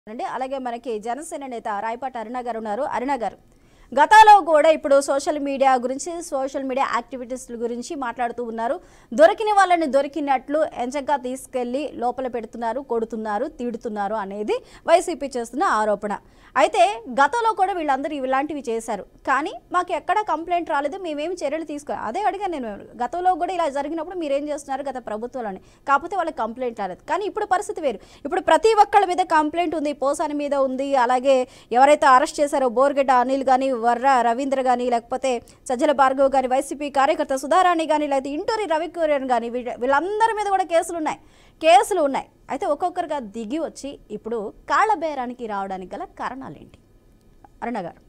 అండి అలాగే మనకి జనసేన నేత రాయపాటి అరుణ గారు ఉన్నారు అరుణ గారు గతంలో కూడా ఇప్పుడు సోషల్ మీడియా గురించి సోషల్ మీడియా యాక్టివిటీస్ గురించి మాట్లాడుతూ ఉన్నారు దొరికిన వాళ్ళని దొరికినట్లు ఎంచగా తీసుకెళ్లి లోపల పెడుతున్నారు కొడుతున్నారు తిడుతున్నారు అనేది వైసీపీ చేస్తున్న ఆరోపణ అయితే గతంలో కూడా వీళ్ళందరూ ఇలాంటివి చేశారు కానీ మాకు ఎక్కడ కంప్లైంట్ రాలేదు మేమేమి చర్యలు తీసుకో అదే అడిగాను నేను గతంలో కూడా ఇలా జరిగినప్పుడు మీరేం చేస్తున్నారు గత ప్రభుత్వాలని కాకపోతే వాళ్ళకి కంప్లైంట్ రాలేదు కానీ ఇప్పుడు పరిస్థితి వేరు ఇప్పుడు ప్రతి ఒక్కళ్ళ మీద కంప్లైంట్ ఉంది పోసాని మీద ఉంది అలాగే ఎవరైతే అరెస్ట్ చేశారో బోర్గడ్డ అనిల్ కానీ వర్ర రవీంద్ర కానీ లేకపోతే సజ్జల భార్గవ్ కానీ వైసీపీ కార్యకర్త సుధారాణి కానీ లేకపోతే ఇంటూరి రవికురియన్ కానీ వీళ్ళ- వీళ్ళందరి మీద కూడా కేసులు ఉన్నాయి కేసులు ఉన్నాయి అయితే ఒక్కొక్కరుగా దిగి వచ్చి ఇప్పుడు కాళ్ళ బేరానికి రావడానికి గల కారణాలు ఏంటి అరుణ గారు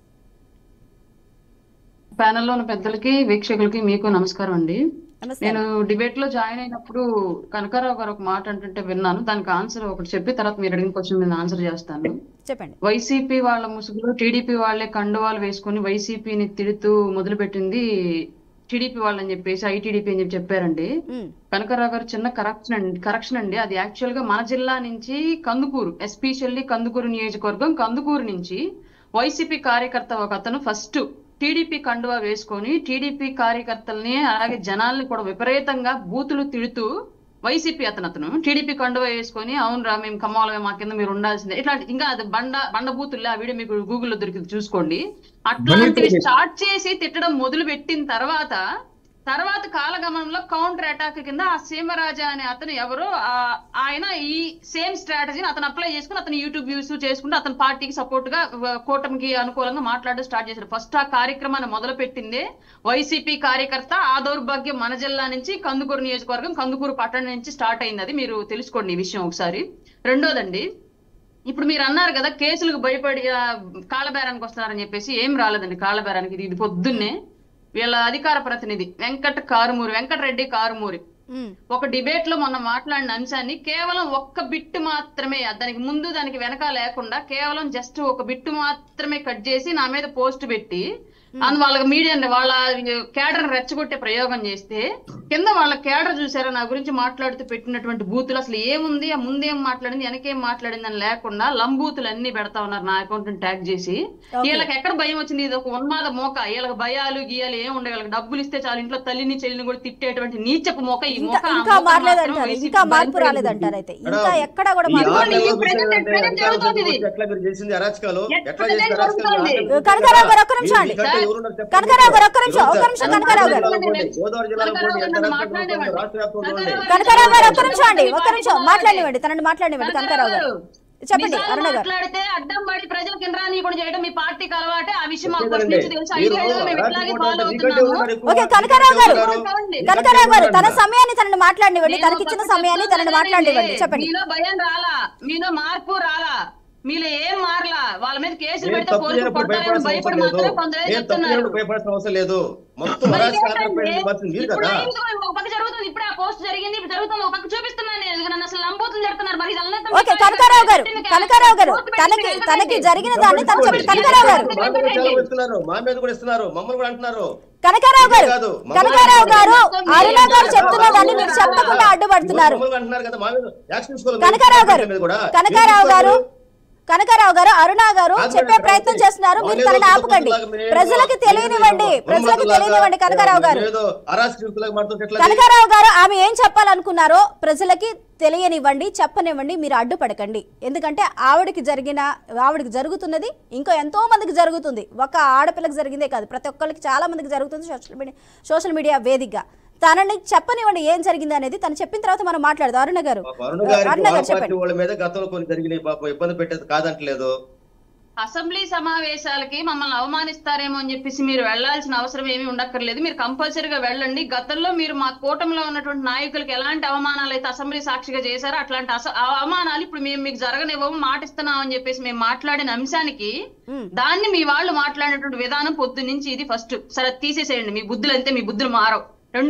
ప్యానెల్లో ఉన్న పెద్దలకి వీక్షకులకి మీకు నమస్కారం అండి నమస్తే నేను డిబేట్ లో జాయిన్ అయినప్పుడు కనకారావు గారు ఒక మాట అంటుంటే విన్నాను దానికి ఆన్సర్ ఒకటి చెప్పి తర్వాత మీరు అడిగిన క్వశ్చన్ మీద ఆన్సర్ చేస్తాను చెప్పండి వైసీపీ వాళ్ళ ముసుగులో టీడీపీ వాళ్ళే కండువాలు వేసుకొని వైసీపీని తిడుతూ మొదలుపెట్టింది టీడీపీ వాళ్ళని చెప్పేసి ఐటీడీపీ అని చెప్పి చెప్పారండి ఉమ్, కనకరావు గారు చిన్న కరెక్షన్ అండి కరెక్షన్ అండి అది యాక్చువల్ గా మన జిల్లా నుంచి కందుకూరు ఎస్పెషల్లీ కందుకూరు నియోజకవర్గం కందుకూరు నుంచి వైసీపీ కార్యకర్త ఒక అతను ఫస్ట్ టీడీపీ కండువా వేసుకొని టీడీపీ కార్యకర్తల్ని అలాగే జనాల్ని కూడా విపరీతంగా బూతులు తిడుతూ వైసీపీ అతను అతను టీడీపీ కండువా వేసుకొని అవును రా మేము కమ్మలమే మా కింద మీరు ఉండాల్సిందే ఇట్లాంటి ఇంకా అది బండ బండ బూతుల్లో ఆ వీడియో మీకు గూగుల్లో దొరికింది చూసుకోండి అట్లాంటివి స్టార్ట్ చేసి తిట్టడం మొదలు పెట్టిన తర్వాత తర్వాత కాలగమనంలో కౌంటర్ అటాక్ కింద ఆ సీమరాజా అనే అతను ఎవరో ఆ- ఆయన ఈ సేమ్ స్ట్రాటజీని అతను అప్లై చేసుకుని అతను యూట్యూబ్ వ్యూస్ చేసుకుంటూ అతని పార్టీకి సపోర్ట్ గా వ- కూటమికి అనుకూలంగా మాట్లాడడం స్టార్ట్ చేశారు ఫస్ట్ ఆ కార్యక్రమాన్ని మొదలు పెట్టిందే వైసీపీ కార్యకర్త ఆ దౌర్భాగ్యం మన జిల్లా నుంచి కందుకూరు నియోజకవర్గం కందుకూరు పట్టణం నుంచి స్టార్ట్ అయింది అది మీరు తెలుసుకోండి ఈ విషయం ఒకసారి రెండోదండి ఇప్పుడు మీరు అన్నారు కదా కేసులకు భయపడి ఆ, కాళ్ళబేరానికి వస్తున్నారని చెప్పేసి ఏం రాలేదండి కాళ్ళబేరానికి ఇది ఇది పొద్దున్నే వీళ్ళ అధికార ప్రతినిధి వెంకట కారుమూరి వెంకటరెడ్డి కారుమూరి ఉమ్, ఒక డిబేట్ లో మొన్న మాట్లాడిన అంశాన్ని కేవలం ఒక్క బిట్ మాత్రమే దానికి ముందు దానికి వెనక లేకుండా కేవలం జస్ట్ ఒక బిట్ మాత్రమే కట్ చేసి నా మీద పోస్ట్ పెట్టి అందు వాళ్ళ మీడియా వాళ్ళ కేడర్ రెచ్చగొట్టే ప్రయోగం చేస్తే కింద వాళ్ళ కేడర్ చూసారా నా గురించి మాట్లాడుతూ పెట్టినటువంటి బూతులు అసలు ఏముంది ఆ ముందేం మాట్లాడింది వెనకేం మాట్లాడింది అని లేకుండా లంబూతులు అన్ని పెడతా ఉన్నారు నా అకౌంట్ ట్యాగ్ చేసి Okay. వీళ్ళకి ఎక్కడ భయం వచ్చింది ఇది ఒక ఉన్మాద మోక వీళ్ళకి భయాలు గీయాలు ఏం ఉండే వీళ్ళకి డబ్బులు ఇస్తే చాలు ఇంట్లో తల్లిని చెల్లిని కూడా తిట్టేటువంటి నీచపు మోక ఈ ఇంకా మోక ఆ ఇంకా మోక మారలేదంటారు మాత్రం వైసీపీ ఇంకా మార్పు భరించలేదు. రాలేదంటారు అయితే ఇంకా మేడం, ఎక్కడ కూడా ఈ మార్పు ఆరు ఈ నెలల ప్రజెంట్ విషయం అంటే ప్రజెంట్ అధికారం జరుగుతోంది ఇది. ఎట్లా మీరు చేసింది అరాచకాలు ఎట్లా ఎట్లా చేసింది జరుగుతోంది? అరాచకాలు నాకు కనకారావు గారు ఒక్క నిమిషం మీరు అండి. మీకంటే ఎవరున్నారు చెప్పండి. కనకారావు గారు ఒక్క నిమిషం, ఒక్క నిమిషం గోదావరి కనకారావు గారు. జిల్లాలో పోండి, గోదావరి జిల్లాలో కనకారావు పోండి, ఎంత గారు రాష్ట్ర వ్యాప్తంగా మాట్లాడేవాడు. రాష్ట్ర వ్యాప్తంగా ఉండే. కనకారావు కనకారావు గారు ఒక్క నిమిషం అండి ఒక్క నిమిషం మాట్లాడివ్వండి తనని మాట్లాడివ్వండి కనకారావు గారు చెప్పండి నిజాలు అరుణ గారు మాట్లాడితే అడ్డం పడి ప్రజలకు ఇంద్రాని కూడా చేయడం మీ పార్టీకి అలవాటే ఆ విషయం మాకు చెప్పండి. ఫస్ట్ నుంచి తెలుసు ఐదు మీరు ఏళ్ళుగా మేము ఇట్లాగే రాత్రిపూట ఫాలో మీకంటే అవుతున్నాము ఎవరున్నారు ఎక్కువ? ఓకే కనకారావు గారు మీకంటే ఎవరున్నారు? కనకారావు గారు తన మీకంటే సమయాన్ని తనని మాట్లాడివ్వండి నేను తనకి ఇచ్చిన ఒకటి సమయాన్ని తనని చెప్తాను మాట్లాడివ్వండి వినండి. చెప్పండి మీలో భయం రాలా మీలో మార్పు రాలా మీలో ఏం మారలా వాళ్ళ మీద కేసులు నేను పెడితే తప్పు పోలీసులు చేయనప్పుడు కొడతారని భయపడాల్సిన భయపడి అవసరం లేదు. మాత్రమే కొందరు నేను తప్పు చెప్తున్నారు చేయనప్పుడు భయపడాల్సిన అవసరం లేదు మొత్తం మరి అరాచకాలు ఏంటంటే, పెట్టింది మీరు ఇప్పుడు కదా ఎందుకు ఒక పక్క జరుగుతుంది ఇప్పుడు ఆ పోస్ట్ జరిగింది ఇప్పుడు జరుగుతుంది ఒక పక్క చూపిస్తున్నాను నేను ఇదిగో నన్ను అసలు నంబూతులు చెప్తున్నారు మరి ఇది అల్లంతా ఓకే మీకు కనకారావు గారు పెట్టింది కాదు. కనకారావు గారు పోస్ట్ పెట్టింది తనకి కాదు తనకి కదండి. జరిగిన దాన్ని తను చెప్పండి కనకారావు గారు మా మీద కూడా చాలా ఇస్తున్నారు మా మీద కూడా ఇస్తున్నారు మమ్మల్ని కూడా అంటున్నారు కనకారావు గారు ఇదే కాదు, మమ్మల్ని కనకారావు గారు మమ్మల్ని అరుణ గారు మమ్మల్ని చెప్తున్న దాన్ని మీరు చెప్పకుండా అడ్డుపడుతున్నారు మమ్మల్ని అంటున్నారు కదా మా మీద యాక్షన్ తీసుకోవాలి కనకారావు గారు మీద కూడా. కనకారావు గారు కనకారావు గారు అరుణ గారు ఆగండి, చెప్పే ఆగండి. ప్రయత్నం చేస్తున్నారు మీరు వాళ్ళు తనని ఏదో ఆపకండి ఉన్మాదులాగా మేము ప్రజలకు ఏదో తెలియనివ్వండి ఏదో ప్రజలకు ఉన్మాదులాగా తెలియనివ్వండి కనకారావు గారు ఏదో అరాచకులాగా మాట్లాడితే ఎట్లా? కనకారావు గారు ఆమె ఏం చెప్పాలనుకున్నారో ప్రజలకి తెలియనివ్వండి చెప్పనివ్వండి మీరు అడ్డుపడకండి ఎందుకంటే ఆవిడకి జరిగిన ఆవిడకి జరుగుతున్నది ఇంకో ఎంతో మందికి జరుగుతుంది ఒక ఆడపిల్లకి జరిగిందే కాదు ప్రతి ఒక్కరికి చాలా మందికి జరుగుతుంది సోషల్ మీడియా సోషల్ మీడియా వేదికగా తనని చెప్పనివ్వండి ఏం జరిగింది అనేది తను చెప్పిన తర్వాత మనం మాట్లాడదాం అరుణ గారు పాపం అరుణ గారికి అరుణ వాళ్ళ గారు పార్టీ చెప్పండి వాళ్ళ మీద గతంలో కొన్ని జరిగినాయి పాపం ఇబ్బంది పెట్టేది కాదంటలేదు అసెంబ్లీ సమావేశాలకి మమ్మల్ని అవమానిస్తారేమో అని చెప్పేసి మీరు వెళ్లాల్సిన అవసరం ఏమీ ఉండక్కర్లేదు మీరు కంపల్సరీగా వెళ్ళండి గతంలో మీరు మా కూటమిలో ఉన్నటువంటి నాయకులకు ఎలాంటి అవమానాలు అయితే అసెంబ్లీ సాక్షిగా చేశారో అట్లాంటి అస- ఆ అవమానాలు ఇప్పుడు మేము మీకు జరగనివ్వము మాటిస్తున్నాం అని చెప్పేసి మేము మాట్లాడిన అంశానికి ఉమ్, దాన్ని మీ వాళ్ళు మాట్లాడినటువంటి విధానం పొద్దు నుంచి ఇది ఫస్ట్ సరే తీసేసేయండి మీ బుద్ధులు అంతే మీ బుద్ధులు మారవు రెండోది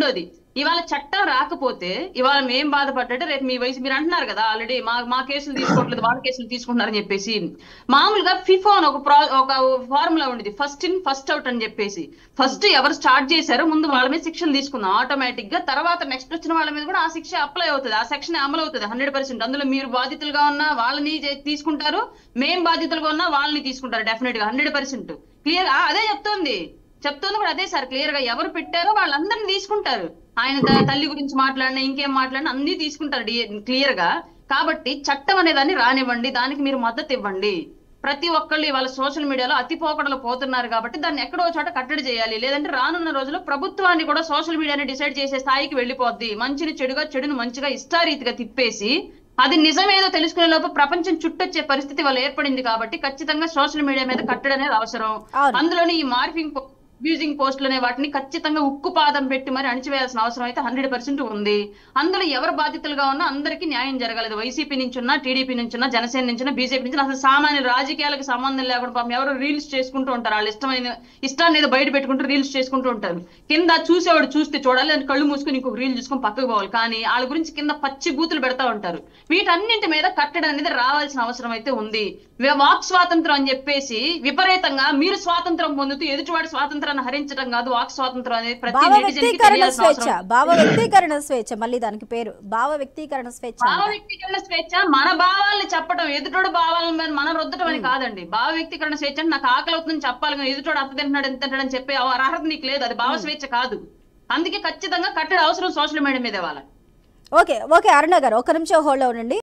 ఇవాళ చట్టం రాకపోతే ఇవాళ మేం బాధపడ్డట్టు రేపు మీ వయసు మీరు అంటున్నారు కదా ఆల్రెడీ మా మా కేసులు తీసుకోవట్లేదు వాళ్ళ కేసులు తీసుకుంటున్నారని చెప్పేసి మామూలుగా ఫిఫో అని ఒక ప్రా ఒక ఫార్ములా ఉండేది ఫస్ట్ ఇన్ ఫస్ట్ అవుట్ అని చెప్పేసి ఫస్ట్ ఎవరు స్టార్ట్ చేశారో ముందు వాళ్ళ మీద శిక్షలు తీసుకుందాం ఆటోమేటిక్ గా తర్వాత నెక్స్ట్ వచ్చిన వాళ్ళ మీద కూడా ఆ శిక్ష అప్లై అవుతుంది ఆ సెక్షన్ అమలు అవుతుంది హండ్రెడ్ పర్సెంట్ అందులో మీరు బాధితులుగా ఉన్నా వాళ్ళని చే- తీసుకుంటారు మేం బాధితులుగా ఉన్నా వాళ్ళని తీసుకుంటారు డెఫినెట్ గా హండ్రెడ్ పర్సెంట్ క్లియర్ అదే చెప్తోంది చెప్తోంది కూడా అదే సార్ క్లియర్ గా ఎవరు పెట్టారో వాళ్ళందరినీ తీసుకుంటారు ఆయన త- తల్లి గురించి మాట్లాడినా ఇంకేం మాట్లాడినా అన్ని తీసుకుంటారు క్లియర్ గా కాబట్టి చట్టం అనే దాన్ని రానివ్వండి దానికి మీరు మద్దతు ఇవ్వండి ప్రతి ఒక్కళ్ళు ఇవాళ సోషల్ మీడియాలో అతి పోకడలు పోతున్నారు కాబట్టి దాన్ని ఎక్కడో చోట కట్టడి చేయాలి లేదంటే రానున్న రోజుల్లో ప్రభుత్వాన్ని కూడా సోషల్ మీడియాని డిసైడ్ చేసే స్థాయికి వెళ్ళిపోద్ది మంచిని చెడుగా చెడును మంచిగా ఇష్టారీతిగా తిప్పేసి అది నిజమేదో తెలుసుకునే లోపు ప్రపంచం చుట్టొచ్చే పరిస్థితి వాళ్ళు ఏర్పడింది కాబట్టి ఖచ్చితంగా సోషల్ మీడియా మీద కట్టడి అనేది అవసరం అవును. అందులోని ఈ మార్ఫింగ్ యూజింగ్ పోస్టులు అనే వాటిని ఖచ్చితంగా ఉక్కు పాదం పెట్టి మరి అణిచివేయాల్సిన అవసరం అయితే హండ్రెడ్ పర్సెంట్ ఉంది అందులో ఎవరు బాధితులుగా ఉన్నా అందరికీ న్యాయం జరగలేదు వైసీపీ నుంచి ఉన్నా టీడీపీ నుంచి ఉన్నా జనసేన నుంచి ఉన్నా బీజేపీ నుంచి ఉన్నా, అసలు సామాన్య రాజకీయాలకు సంబంధం లేకుండా పాపం ఎవరు రీల్స్ చేసుకుంటూ ఉంటారు వాళ్ళు ఇష్టమైన ఇష్టాన్ని ఏదో బయట పెట్టుకుంటూ రీల్స్ చేసుకుంటూ ఉంటారు కింద చూసేవాడు చూస్తే చూడాలి అని కళ్ళు మూసుకుని ఇంకొక రీల్ చూసుకొని పక్కకు పోవాలి కానీ వాళ్ళ గురించి కింద పచ్చి బూతులు పెడతా ఉంటారు వీటన్నింటి మీద కట్టడి అనేది రావాల్సిన అవసరం అయితే ఉంది వే- వాక్ స్వాతంత్రం అని చెప్పేసి విపరీతంగా మీరు స్వాతంత్రం పొందుతూ ఎదుటివాడి స్వాతంత్రాన్ని హరించడం కాదు వాక్ స్వాతంత్రం అనేది ప్రతి భావ నెటిజన్కి వ్యక్తీకరణ తెలియాల్సిన స్వేచ్ఛ అవసరం భావ వ్యక్తీకరణ స్వేచ్ఛ మళ్ళీ దానికి పేరు భావ వ్యక్తీకరణ స్వేచ్ఛ భావ అంట. వ్యక్తీకరణ స్వేచ్ఛ మన భావాల్ని చెప్పడం ఎదుటోడు భావాలను మీద మనం రుద్దడం అని కాదండి భావ వ్యక్తీకరణ స్వేచ్ఛ అంటే నాకు ఆకలి అవుతుందని చెప్పాలి కానీ ఎదుటోడు అత్త తింటున్నాడు ఎంత తింటాడు అని చెప్పే అర్హత నీకు లేదు అది భావ స్వేచ్ఛ కాదు అందుకే ఖచ్చితంగా కట్టడి అవసరం సోషల్ మీడియా మీద వాళ్ళ ఓకే ఓకే అరుణ గారు ఒక నిమిషం హోల్డ్ ఉండండి